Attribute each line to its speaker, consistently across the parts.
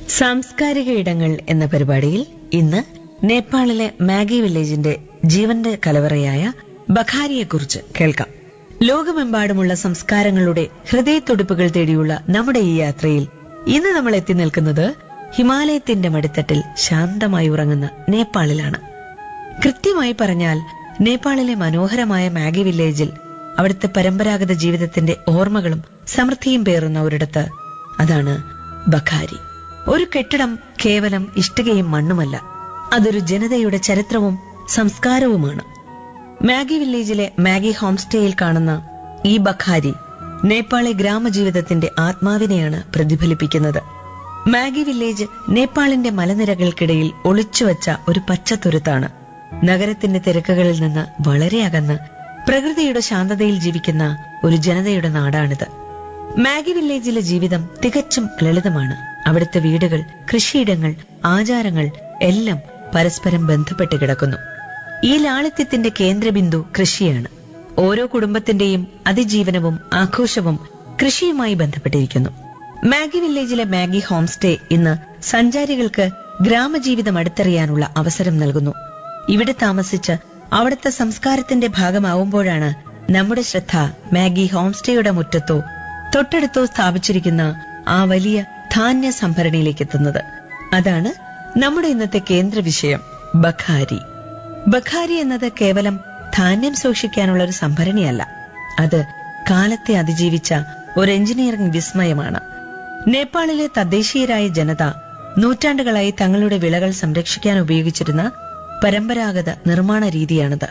Speaker 1: സാംസ്കാരിക ഇടങ്ങൾ എന്ന പരിപാടിയിൽ ഇന്ന് നേപ്പാളിലെ മാഗി വില്ലേജിന്റെ ജീവന്റെ കലവറയായ ബഖാരിയെക്കുറിച്ച് കേൾക്കാം ലോകമെമ്പാടുമുള്ള സംസ്കാരങ്ങളുടെ ഹൃദയത്തുടിപ്പുകൾ തേടിയുള്ള നമ്മുടെ ഈ യാത്രയിൽ ഇന്ന് നമ്മൾ എത്തി നിൽക്കുന്നത് ഹിമാലയത്തിന്റെ മടിത്തട്ടിൽ ശാന്തമായി ഉറങ്ങുന്ന നേപ്പാളിലാണ് കൃത്യമായി പറഞ്ഞാൽ നേപ്പാളിലെ മനോഹരമായ മാഗി വില്ലേജിൽ അവിടുത്തെ പരമ്പരാഗത ജീവിതത്തിന്റെ ഓർമ്മകളും സമൃദ്ധിയും പേറുന്ന ഒരിടത്ത് അതാണ് ബഖാരി ഒരു കെട്ടിടം കേവലം ഇഷ്ടികയും മണ്ണുമല്ല അതൊരു ജനതയുടെ ചരിത്രവും സംസ്കാരവുമാണ് മാഗി വില്ലേജിലെ മാഗി ഹോം സ്റ്റേയിൽ കാണുന്ന ഈ ബഖാരി നേപ്പാളി ഗ്രാമജീവിതത്തിന്റെ ആത്മാവിനെയാണ് പ്രതിഫലിപ്പിക്കുന്നത് മാഗി വില്ലേജ് നേപ്പാളിന്റെ മലനിരകൾക്കിടയിൽ ഒളിച്ചുവച്ച ഒരു പച്ചത്തുരുത്താണ് നഗരത്തിന്റെ തിരക്കുകളിൽ നിന്ന് വളരെ അകന്ന് പ്രകൃതിയുടെ ശാന്തതയിൽ ജീവിക്കുന്ന ഒരു ജനതയുടെ നാടാണിത് മാഗി വില്ലേജിലെ ജീവിതം തികച്ചും ലളിതമാണ് അവിടുത്തെ വീടുകൾ കൃഷിയിടങ്ങൾ ആചാരങ്ങൾ എല്ലാം പരസ്പരം ബന്ധപ്പെട്ട് കിടക്കുന്നു ഈ ലാളിത്യത്തിന്റെ കേന്ദ്രബിന്ദു കൃഷിയാണ് ഓരോ കുടുംബത്തിന്റെയും അതിജീവനവും ആഘോഷവും കൃഷിയുമായി ബന്ധപ്പെട്ടിരിക്കുന്നു മാഗി വില്ലേജിലെ മാഗി ഹോം സ്റ്റേ ഇന്ന് സഞ്ചാരികൾക്ക് ഗ്രാമജീവിതം അടുത്തറിയാനുള്ള അവസരം നൽകുന്നു ഇവിടെ താമസിച്ച് അവിടുത്തെ സംസ്കാരത്തിന്റെ ഭാഗമാവുമ്പോഴാണ് നമ്മുടെ ശ്രദ്ധ മാഗി ഹോം സ്റ്റേയുടെ മുറ്റത്തോ തൊട്ടടുത്തോ സ്ഥാപിച്ചിരിക്കുന്ന ആ വലിയ ധാന്യ സംഭരണിയിലേക്ക് എത്തുന്നത് അതാണ് നമ്മുടെ ഇന്നത്തെ കേന്ദ്ര വിഷയം ബഖാരി ബഖാരി എന്നത് കേവലം ധാന്യം സൂക്ഷിക്കാനുള്ള ഒരു സംഭരണിയല്ല അത് കാലത്തെ അതിജീവിച്ച ഒരു എഞ്ചിനീയറിംഗ് വിസ്മയമാണ് നേപ്പാളിലെ തദ്ദേശീയരായ ജനത നൂറ്റാണ്ടുകളായി തങ്ങളുടെ വിളകൾ സംരക്ഷിക്കാൻ ഉപയോഗിച്ചിരുന്ന പരമ്പരാഗത നിർമ്മാണ രീതിയാണിത്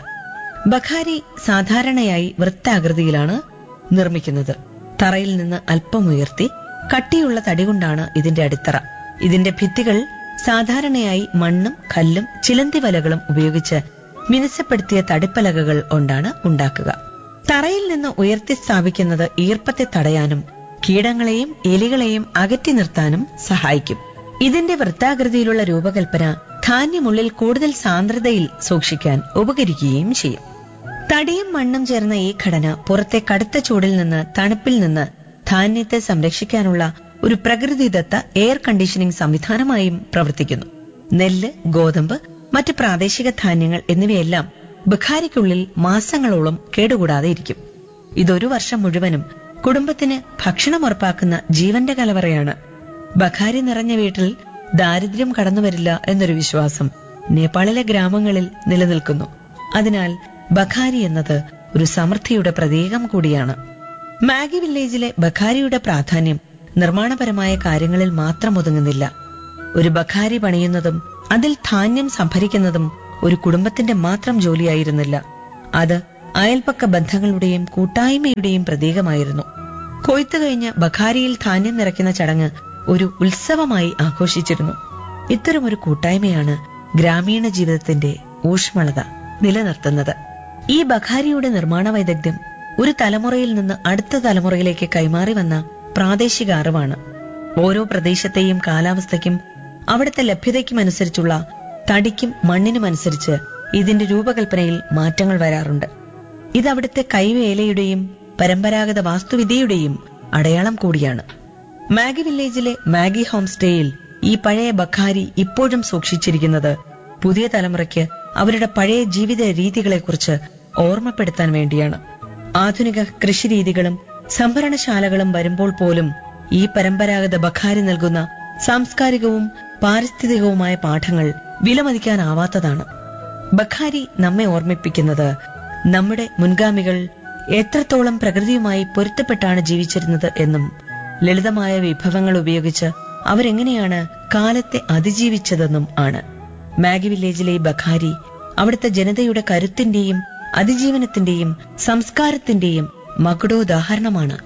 Speaker 1: ബഖാരി സാധാരണയായി വൃത്താകൃതിയിലാണ് നിർമ്മിക്കുന്നത് തറയിൽ നിന്ന് അല്പം ഉയർത്തി കട്ടിയുള്ള തടി കൊണ്ടാണ് ഇതിന്റെ അടിത്തറ ഇതിന്റെ ഭിത്തികൾ സാധാരണയായി മണ്ണും കല്ലും ചിലന്തി വലകളും ഉപയോഗിച്ച് മിനുസപ്പെടുത്തിയ തടിപ്പലകകൾ കൊണ്ടാണ് ഉണ്ടാക്കുക തറയിൽ നിന്ന് ഉയർത്തി സ്ഥാപിക്കുന്നത് ഈർപ്പത്തെ തടയാനും കീടങ്ങളെയും എലികളെയും അകറ്റി നിർത്താനും സഹായിക്കും ഇതിന്റെ വൃത്താകൃതിയിലുള്ള രൂപകൽപ്പന ധാന്യമുള്ളിൽ കൂടുതൽ സാന്ദ്രതയിൽ സൂക്ഷിക്കാൻ ഉപകരിക്കുകയും ചെയ്യും തടിയും മണ്ണും ചേർന്ന ഈ ഘടന പുറത്തെ കടുത്ത ചൂടിൽ നിന്ന് തണുപ്പിൽ നിന്ന് ധാന്യത്തെ സംരക്ഷിക്കാനുള്ള ഒരു പ്രകൃതിദത്ത എയർ കണ്ടീഷനിംഗ് സംവിധാനമായും പ്രവർത്തിക്കുന്നു നെല്ല് ഗോതമ്പ് മറ്റ് പ്രാദേശിക ധാന്യങ്ങൾ എന്നിവയെല്ലാം ബഖാരിക്കുള്ളിൽ മാസങ്ങളോളം കേടുകൂടാതെ ഇരിക്കും ഇതൊരു വർഷം മുഴുവനും കുടുംബത്തിന് ഭക്ഷണം ഉറപ്പാക്കുന്ന ജീവന്റെ കലവറയാണ് ബഖാരി നിറഞ്ഞ വീട്ടിൽ ദാരിദ്ര്യം കടന്നുവരില്ല എന്നൊരു വിശ്വാസം നേപ്പാളിലെ ഗ്രാമങ്ങളിൽ നിലനിൽക്കുന്നു അതിനാൽ ബഖാരി എന്നത് ഒരു സമൃദ്ധിയുടെ പ്രതീകം കൂടിയാണ് മാഗി വില്ലേജിലെ ബഖാരിയുടെ പ്രാധാന്യം നിർമ്മാണപരമായ കാര്യങ്ങളിൽ മാത്രം ഒതുങ്ങുന്നില്ല ഒരു ബഖാരി പണിയുന്നതും അതിൽ ധാന്യം സംഭരിക്കുന്നതും ഒരു കുടുംബത്തിന്റെ മാത്രം ജോലിയായിരുന്നില്ല അത് അയൽപക്ക ബന്ധങ്ങളുടെയും കൂട്ടായ്മയുടെയും പ്രതീകമായിരുന്നു കൊയ്ത്തു കഴിഞ്ഞ് ബഖാരിയിൽ ധാന്യം നിറയ്ക്കുന്ന ചടങ്ങ് ഒരു ഉത്സവമായി ആഘോഷിച്ചിരുന്നു ഇത്തരമൊരു കൂട്ടായ്മയാണ് ഗ്രാമീണ ജീവിതത്തിന്റെ ഊഷ്മളത നിലനിർത്തുന്നത് ഈ ബഖാരിയുടെ നിർമ്മാണ വൈദഗ്ധ്യം ഒരു തലമുറയിൽ നിന്ന് അടുത്ത തലമുറയിലേക്ക് കൈമാറി വന്ന പ്രാദേശിക അറിവാണ് ഓരോ പ്രദേശത്തെയും കാലാവസ്ഥയ്ക്കും അവിടുത്തെ ലഭ്യതയ്ക്കും അനുസരിച്ചുള്ള തടിക്കും മണ്ണിനും അനുസരിച്ച് ഇതിന്റെ രൂപകൽപ്പനയിൽ മാറ്റങ്ങൾ വരാറുണ്ട് ഇത് അവിടുത്തെ കൈവേലയുടെയും പരമ്പരാഗത വാസ്തുവിദ്യയുടെയും അടയാളം കൂടിയാണ് മാഗി വില്ലേജിലെ മാഗി ഹോം സ്റ്റേയിൽ ഈ പഴയ ബഖാരി ഇപ്പോഴും സൂക്ഷിച്ചിരിക്കുന്നത് പുതിയ തലമുറയ്ക്ക് അവരുടെ പഴയ ജീവിത രീതികളെക്കുറിച്ച് ഓർമ്മപ്പെടുത്താൻ വേണ്ടിയാണ് ആധുനിക കൃഷിരീതികളും സംഭരണശാലകളും വരുമ്പോൾ പോലും ഈ പരമ്പരാഗത ബഖാരി നൽകുന്ന സാംസ്കാരികവും പാരിസ്ഥിതികവുമായ പാഠങ്ങൾ വിലമതിക്കാനാവാത്തതാണ് ബഖാരി നമ്മെ ഓർമ്മിപ്പിക്കുന്നത് നമ്മുടെ മുൻഗാമികൾ എത്രത്തോളം പ്രകൃതിയുമായി പൊരുത്തപ്പെട്ടാണ് ജീവിച്ചിരുന്നത് എന്നും ലളിതമായ വിഭവങ്ങൾ ഉപയോഗിച്ച് അവരെങ്ങനെയാണ് കാലത്തെ അതിജീവിച്ചതെന്നും ആണ് മാഗി വില്ലേജിലെ ഈ ബഖാരി അവിടുത്തെ ജനതയുടെ കരുത്തിന്റെയും അതിജീവനത്തിന്റെയും സംസ്കാരത്തിന്റെയും മകുടോദാഹരണമാണ്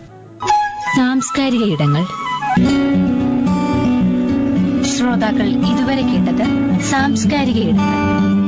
Speaker 2: സാംസ്കാരിക ഇടങ്ങൾ ശ്രോതാക്കൾ ഇതുവരെ കേട്ടത് സാംസ്കാരിക ഇടങ്ങൾ